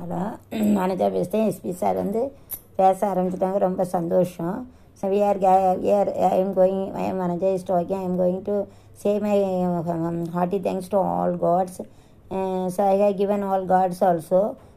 hello Vanaja பேசுகிறேன் SP sir வந்து பேச ஆரம்பிச்சிட்டாங்க ரொம்ப சந்தோஷம் so we are we are I am going I am Vanaja is talking I am going to say my hearty thanks to all gods so I have given all gods also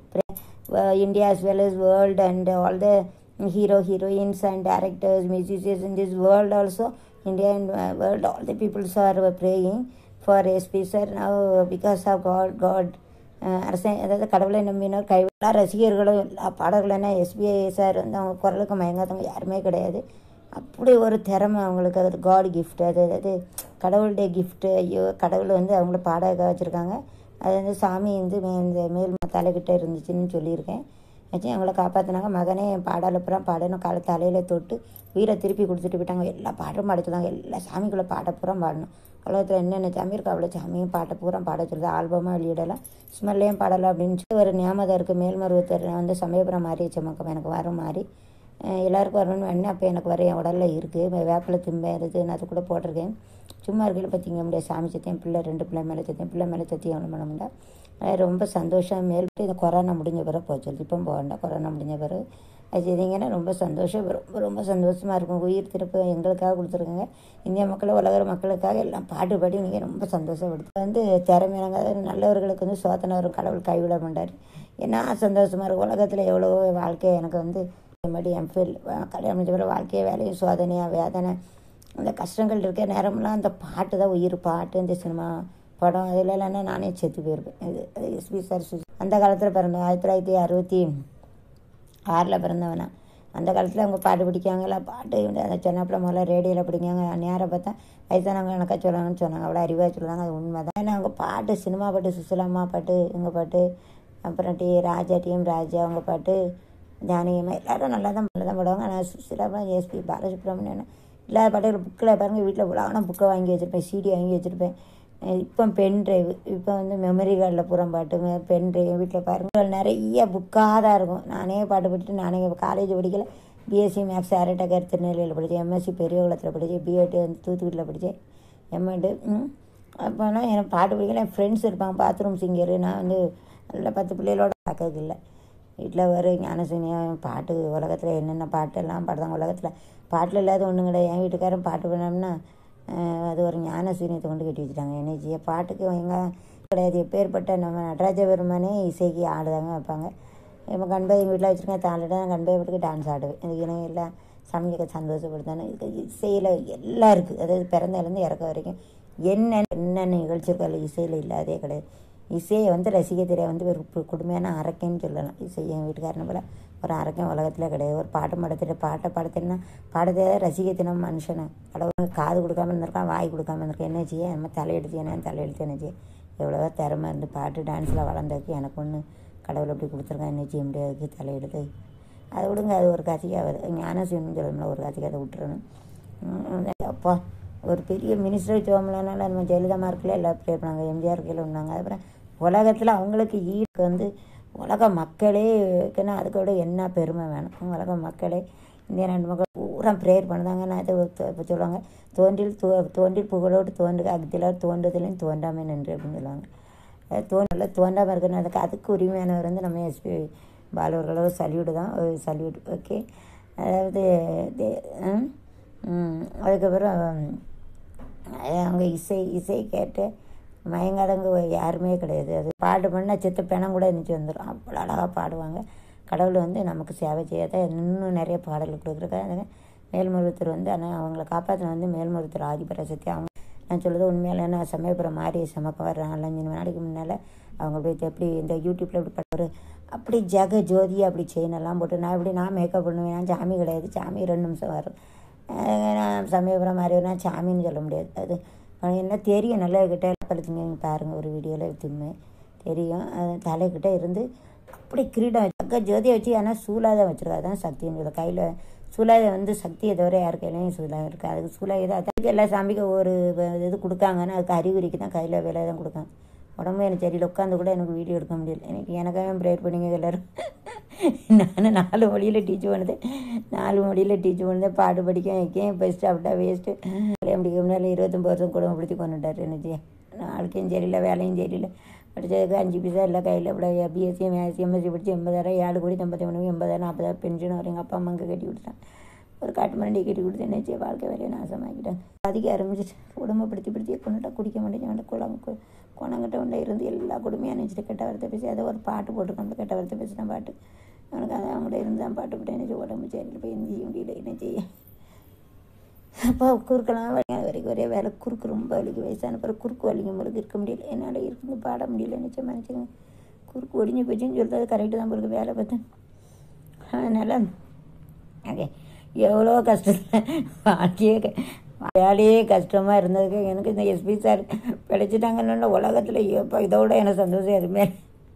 uh, India as well as world and all the hero heroines and directors musicians in this world also India and uh, world all the peoples are praying for SP sir now because of God God அஹ் அரசை அதாவது கடவுளை நம்பினோர் கைவிடா ரசிகர்களும் எல்லா பாடல்களும் என்ன SBI sir வந்து அவங்க குரலுக்கு மயங்காதவங்க யாருமே கிடையாது அப்படி ஒரு திறமை அவங்களுக்கு அது காட் கிஃப்ட் அது அது கடவுளுடைய கிஃப்ட்டு ஐயோ கடவுள் வந்து அவங்கள பாட வச்சுருக்காங்க அது வந்து சாமி வந்து மே- இந்த மேல் தலைக்கிட்ட இருந்துச்சுன்னு சொல்லியிருக்கேன் வச்சு அவங்கள காப்பாற்றினாங்க மகனே பாடல புறம் பாடணும் கால தலையில் தொட்டு உயிரை திருப்பி கொடுத்துட்டு போயிட்டாங்க எல்லா பாட்டும் பாட சொல்லுவாங்க எல்லா சாமிக்குள்ளே பாட்ட பூரா பாடணும் உலகத்தில் என்னென்ன சாமி இருக்கோ அவ்வளோ சாமியும் பாட்டை பூரா பாட சொல்லுது ஆல்பமாக வெளியிடலாம் ஸ்மெல்லையும் பாடலாம் அப்படின்னு சொல்லி ஒரு ஞாபகம் இருக்குது மேல்மருவத்தர் வந்து சமயபுரம் மாறியச்ச மக்கள் எனக்கு வரும் மாறி அஹ் எல்லாருக்கும் வரணும்னு வேணும் அப்போ எனக்கு வர என் உடலில் இருக்குது வேப்பிலை தும்பை இருக்குது நான் அது கூட போட்டிருக்கேன் சும்மா இருக்கையில் பார்த்திங்க முடியாது சாமி சத்தியம் பிள்ளை ரெண்டு பிள்ளை மேலே சத்தியம் பிள்ளை மேலே சத்தியம் ஒன்றும் பண்ண முடியாது அது ரொம்ப சந்தோஷம் மேல் இந்த கொரோனா முடிஞ்ச பிறகு போக சொல்லி இப்போ போக வேண்டாம் கொரோனா முடிஞ்ச பிறகு அது செய்தீங்கன்னா ரொம்ப சந்தோஷம் ரொம்ப ரொம்ப சந்தோஷமாக இருக்கும் உயிர் திருப்பு எங்களுக்காக கொடுத்துருக்காங்க இந்திய மக்கள் உலக மக்களுக்காக எல்லாம் பாட்டு பாடி நீங்கள் ரொம்ப சந்தோஷப்படுத்து வந்து திறமையாங்க நல்லவர்களுக்கு வந்து சோதனை வரும் கடவுள் கைவிட மாட்டார் ஏன்னா சந்தோஷமாக இருக்கும் உலகத்தில் எவ்வளவோ வாழ்க்கை எனக்கு வந்து மறுபடி எம்ஃபில் கல்யாணம் முடிஞ்ச பிறகு வாழ்க்கையை வேலையும் சோதனையாக வேதனை அந்த கஷ்டங்கள் இருக்க நேரம்லாம் அந்த பாட்டு தான் உயிர் பாட்டு இந்த சினிமா படம் அதில் இல்லைன்னா நானே செத்து போயிருப்பேன் இது அது எஸ்பி சார் சு- அந்த காலத்தில் பிறந்தோம் ஆயிரத்தி தொள்ளாயிரத்தி அறுபத்தி ஆறில் பிறந்தவனா அந்த காலத்தில் அவங்க பாட்டு பிடிக்காங்களா பாட்டு அதை சொன்னப்பல முதல்ல ரேடியோவில் பிடிக்காங்க நேரம் பார்த்தா வயசானவங்க எனக்கா சொல்லணும்னு சொன்னாங்க அவ்வளோ அறிவாக சொல்லுவாங்க அது உண்மை தான் ஏன்னா அவங்க பாட்டு சினிமா பாட்டு சுசிலாம்மா பாட்டு எங்கள் பாட்டு அப்புறம் டி ராஜா டிஎம் ராஜா அவங்க பாட்டு ஜானகியம்மா எல்லாரும் நல்லா தான் நல்லா தான் பாடுவாங்க ஆனால் சுசிலாமா எஸ்பி பாலசுப்ரமணியன் இல்லாத பாட்டுகள் புக்கில் பாருங்கள் வீட்டில் உலகான புக்கை வாங்கி வச்சுருப்பேன் சிடி வாங்கி வச்சுருப்பேன் அஹ் இப்போ பென் டிரைவ் இப்போ வந்து மெமரி கார்டில் பூரா பாட்டு பென் டிரைவ் வீட்டில் பாருங்கள் நிறைய புக்காக தான் இருக்கும் நானே பாட்டு படிச்சுட்டு நானே காலேஜ் படிக்கல பிஎஸ்சி மேக்ஸ் அரட்டகர் திருநெல்வேலியில் படித்தேன் எம்எஸ்சி பெரியகுளத்தில் படித்தேன் பிஎட் வந்து தூத்துக்குடியில் படித்தேன் எம்எட் அப்போனா எனக்கு பாட்டு பிடிக்கல என் ஃப்ரெண்ட்ஸ் இருப்பாங்க பாத்ரூம் சிங்கர் நான் வந்து நல்ல பத்து பிள்ளைகளோட பார்க்கறது இல்லை வீட்டில் வர ஞானசூனியம் பாட்டு உலகத்தில் என்னென்ன பாட்டெல்லாம் பாடுறாங்க உலகத்தில் பாட்டில் இல்லாத ஒன்றும் கிடையாது என் வீட்டுக்காரன் பாட்டு பண்ணோம்னா அஹ், அது ஒரு ஞானசூனியத்தை கொண்டு கட்டி வச்சுட்டாங்க எனர்ஜியை பாட்டுக்கு எங்க கிடையாது எப்பேற்பட்ட நம்ம நடராஜ பெருமானே இசைக்கு ஆடுதாங்க வைப்பாங்க இப்போ கண்பை எங்கள் வீட்டில் வச்சுருக்கேன் தாளிட கண்பை வீட்டுக்கு டான்ஸ் ஆடுவேன் இதுக்கு எனக்கு எல்லாம் சமைக்க சந்தோஷப்படுத்தானே இதுக்கு இசையில் எல்லாம் இருக்குது அதாவது பிறந்ததுலேருந்து இறக்க வரைக்கும் என்ன என்னென்ன நிகழ்ச்சி இருக்கல இசையில் இல்லாதே கிடையாது இசையை வந்து ரசிக்க தெரிய வந்து ஒரு கு- கொடுமையான அரக்கைன்னு சொல்லலாம் இசை என் வீட்டுக்காரனை போல ஒரு அரக்கன் உலகத்தில் கிடையாது ஒரு பாட்டு படத்திட்டு பாட்டை படத்தினா பாடத்தை ரசிக்க தினம் மனுஷனை கடவுள் காது கொடுக்காம இருந்திருக்கான் வாய் கொடுக்காம இருந்திருக்கான் என்ன செய்ய நம்ம தலையெடுத்து என்ன தலையெடுத்து என்ன செய்ய எவ்வளவோ திறமை இருந்து பாட்டு டான்ஸில் வளர்ந்ததுக்கு எனக்கு ஒன்று கடவுள் அப்படி கொடுத்துருக்கான் என்ன செய்ய முடியாது தலையெடுத்து அதை விடுங்க அது ஒரு கதையாக வருது ஞானசீனம் சொல்லணும்ல ஒரு கதைக்கு அதை விட்டுறணும் உம், அப்பா ஒரு பெரிய மினிஸ்டர் வச்சோம்லனால நம்ம ஜெயலலிதா மார்க்கில் எல்லாம் ப்ரே பண்ணாங்க எம்ஜிஆர் கீழே இருந்தாங்க அப்புறம் உலகத்தில் அவங்களுக்கு ஈடு வந்து உலக மக்களே இருக்குன்னா அதுக்கு விட என்ன பெருமை வேணும் உலக மக்களே இந்திய நாட்டு மக்கள் பூரா ப்ரேயர் பண்ணுதாங்க நான் இது இப்போ சொல்லுவாங்க தோன்றில் தோ தோன்றில் புகழோடு தோன்றுக அக்திலார் தோன்றுதலையும் தோன்றாமே நின்று அப்படின்னு சொல்லுவாங்க அது தோன்றல தோன்றாமல் இருக்கணும் அதுக்கு அதுக்கு உரிமையானவர் வந்து நம்ம எஸ்பி பாலவர்களோட சல்யூட் தான் சல்யூட் ஓகே அதாவது தே- ம், ம், அதுக்கப்புறம் அஹ் அவங்க இசை இசை கேட்டு மயங்காதவங்க யாருமே கிடையாது அது பாட்டு பண்ணால் செத்து பிணம் கூட இருந்துச்சு வந்துடும் அவ்வளோ அழகாக பாடுவாங்க கடவுள் வந்து நமக்கு சேவை செய்யாத இன்னும் நிறைய பாடல் கொடுக்குறக்காக மேல்மருவத்தர் வந்து ஆனால் அவங்கள காப்பாற்றின வந்து மேல்மருவத்தர் ஆதிபராசக்தி அவங்க நான் சொல்கிறது உண்மையில நான் சமயபுரம் மாறி சமக்க வர நாலஞ்சு நாளைக்கு முன்னால் அவங்க போய் எப்படி இந்த யூடியூப்பில் எப்படி பண்ணுவார் அப்படி ஜெக ஜோதி அப்படி செயினெல்லாம் போட்டு நான் இப்படி நான் மேக்கப் பண்ணுவேன் நான் சாமி கிடையாது சாமி ரெண்டு நிமிஷம் வரும் அஹ் நான் சமயபுரம் மாதிரி நான் சாமின்னு சொல்ல முடியாது அது அவனுக்கு என்ன தெரியும் நல்லா கிட்ட படுத்துங்க பாருங்கள் ஒரு வீடியோவில் தின்னு தெரியும் அது தலைக்கிட்ட இருந்து அப்படி கிரீடம் ஜக்க ஜோதியை வச்சு ஆனால் சூலாயுதம் வச்சிருக்கா அதான் சக்தின்னு சொல்ல கையில் சூலாயுதம் வந்து சக்தியை தவிர யார் கையிலையும் சூலாயுதம் இருக்குது அதுக்கு சூலாயுதம் அதுக்கு எல்லா சாமிக்கு ஒரு இது கொடுக்காங்கன்னா அதுக்கு அறிகுறிக்கு தான் கையில் வேலை தான் கொடுக்காங்க உடம்பு எனக்கு தெரியல உட்காந்து கூட எனக்கு வீடியோ எடுக்க முடியல எனக்கு எனக்காக ப்ரேயர் பண்ணிங்க எல்லோரும் நான் நாலு மொழியில் டீச் பண்ணுதேன் நாலு மொழியில் டீச் பண்ணுதேன் பாட்டு படிக்க வைக்கேன் பெஸ்ட்டு அப்படின்னா வேஸ்ட்டு கல்யாணம் முடிக்க முன்னாடி இருபத்தொம்பது வருஷம் குடும்பப்படுத்தி கொண்டுட்டார் எனக்கு நாளுக்கும் சரியில்லை வேலையும் சரியில்லை படித்ததுக்கு அஞ்சு பைசா இல்லை கையில் இப்படி பிஎஸ்சி எம்எஸ்சி எம்எஸ்சி படித்து எண்பதாயிரம் ஏழு கோடி ஐம்பத்தி மூணு எண்பதாயிரம் நாற்பதாயிரம் பென்ஷன் வரும் எங்கள் அப்பா அம்மாங்க கட்டி கொடுத்தேன் ஒரு காட்டு மண்டி கட்டி கொடுத்து என்ன வாழ்க்கை வேலையை நாசமாக்கிட்டேன் அதிக ஆரம்பிச்சிட்டு குடும்பப்படுத்தி படுத்தி கொண்டுட்டா குடிக்க மாட்டேங்க குளம் குணங்கிட்ட உண்டை இருந்து எல்லா குடுமையாக நினச்சிட்டு கெட்ட வார்த்தை பேசி அதை ஒரு பாட்டு போட்டுக்கொண்டு கெட்ட வார்த்தை பேசின பாட்டு அவனுக்கு அதை அவங்கள்ட்ட இருந்து தான் பாட்டு போட்டு என்ன செய்ய உடம்பு சரியில் போய் எந்த செய்ய முடியல என்ன செய்ய அப்பா குறுக்கெல்லாம் வலி வரைக்கும் ஒரே வேலை குறுக்கு ரொம்ப வலிக்கு வயசான பிறகு குறுக்கு வலிக்கும் பொழுது இருக்க முடியல என்னால் இருந்து பாட முடியல நினச்ச மனுஷங்க குறுக்கு ஒடிஞ்சு போச்சுன்னு சொல்கிறது கரெக்டு தான் பிறகு வேலை பார்த்தேன் அதனால் ஓகே எவ்வளோ கஷ்டத்தில் வாழ்க்கையே க- வேலையே கஷ்டமாக இருந்ததுக்கு எனக்கு இந்த எஸ்பி சார் பிழைச்சிட்டாங்கன்னு உலகத்தில் இப்போ இதோட எனக்கு சந்தோஷம் எதுவுமே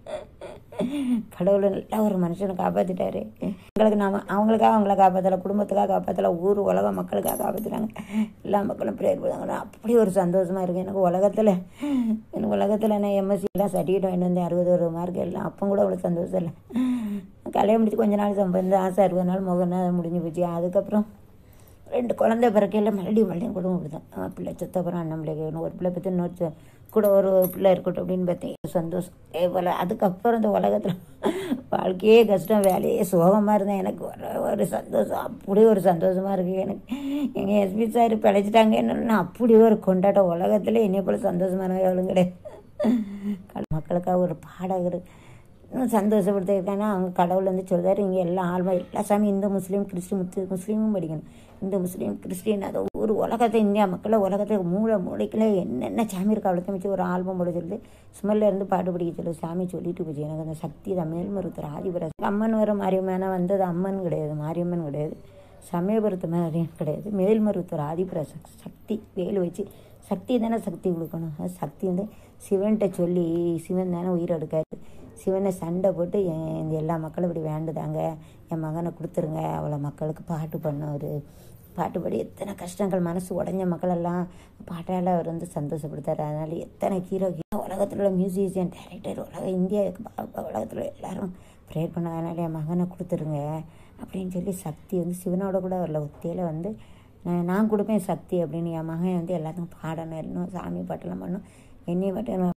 கடவுள் நல்லா ஒரு மனுஷனை காப்பாற்றிட்டாரு எங்களுக்கு நாம அவங்களுக்காக அவங்கள காப்பாற்றலை குடும்பத்துக்காக காப்பாற்றலை ஊர் உலக மக்களுக்காக காப்பாற்றிட்டாங்க எல்லா மக்களும் ப்ரேயர் பண்ணுவாங்க அப்படி ஒரு சந்தோஷமாக இருக்குது எனக்கு உலகத்தில் எனக்கு உலகத்தில் நான் எம்எஸ்சி எல்லாம் சர்டிஃபிகேட் வாங்கிட்டு வந்தேன் அறுபது ஒரு மார்க் எல்லாம் அப்போ கூட அவ்வளோ சந்தோஷம் இல்லை கல்யாணம் முடிச்சு கொஞ்ச நாள் சம்பந்தம் ஆசை அறுபது நாள் முகம் அது முடிஞ்சு போச்சு அதுக்கப்புறம் ரெண்டு குழந்தை பிறக்கையில் மறுபடியும் மறுபடியும் குடும்பம் கொடுத்தேன் பிள்ளை செத்தப்புறம் அண்ணன் பிள்ளைக்கு வேணும் ஒரு பிள்ளை பற்றி இன்னொரு செ- கூட ஒரு பிள்ளை இருக்கட்டும் அப்படின்னு பார்த்தேன் சந்தோஷம் அதே போல் அதுக்கப்புறம் இந்த உலகத்தில் வாழ்க்கையே கஷ்டம் வேலையே சோகமாக இருந்தேன் எனக்கு ஒரு ஒரு சந்தோஷம் அப்படி ஒரு சந்தோஷமாக இருக்குது எனக்கு எங்கள் எஸ்பி சார் பிழைச்சிட்டாங்க என்னன்னா அப்படி ஒரு கொண்டாட்டம் உலகத்தில் என்னை போல சந்தோஷமான எவ்வளோ கிடையாது மக்களுக்காக ஒரு பாடகர் இன்னும் சந்தோஷப்படுத்திருக்காங்கன்னா அவங்க கடவுள் வந்து சொல்றாரு இங்கே எல்லா ஆல்மா எல்லா சாமி இந்து முஸ்லீம் கிறிஸ்டின் முத்து முஸ்லீமும் படிக்கணும் இந்து முஸ்லீம் கிறிஸ்டின் அது ஒரு உலகத்தை இந்தியா மக்களை உலகத்தில் மூளை மூளைக்குள்ள என்னென்ன சாமி இருக்கா அவ்வளோத்தையும் வச்சு ஒரு ஆல்பம் போட சொல்லுது ஸ்மெல்ல இருந்து பாட்டு படிக்க சொல்லு சாமி சொல்லிட்டு போச்சு எனக்கு அந்த சக்தி தான் மேல்மருத்துவர் ஆதிபுர அம்மன் வர மாரியம்மனா வந்தது அம்மன் கிடையாது மாரியம்மன் கிடையாது சமயபுரத்து மாரியம் கிடையாது மேல்மருத்துவர் ஆதிபுர சக்- சக்தி வேல் வச்சு சக்தி தானே சக்தி கொடுக்கணும் அது சக்தி வந்து சிவன்கிட்ட சொல்லி சிவன் தானே உயிர் எடுக்காரு சிவனை சண்டை போட்டு என் இந்த எல்லா மக்களும் இப்படி வேண்டுதாங்க என் மகனை கொடுத்துருங்க அவளை மக்களுக்கு பாட்டு பண்ணவர் பாட்டு பாடி எத்தனை கஷ்டங்கள் மனசு உடஞ்ச மக்களெல்லாம் பாட்டால் அவர் வந்து சந்தோஷப்படுத்தாரு அதனால எத்தனை ஹீரோ ஹீரோ உலகத்தில் உள்ள மியூசிஷியன் டைரக்டர் உலக இந்தியா உலகத்தில் எல்லாரும் ப்ரேயர் பண்ணதுனால என் மகனை கொடுத்துருங்க அப்படின்னு சொல்லி சக்தி வந்து சிவனோட கூட வரல ஒத்தையில் வந்து நான் நான் கொடுப்பேன் சக்தி அப்படின்னு என் மகன் வந்து எல்லாத்துக்கும் பாடணும் எல்லாம் சாமி பாட்டெல்லாம் பண்ணணும் என்னையும் மட்டும்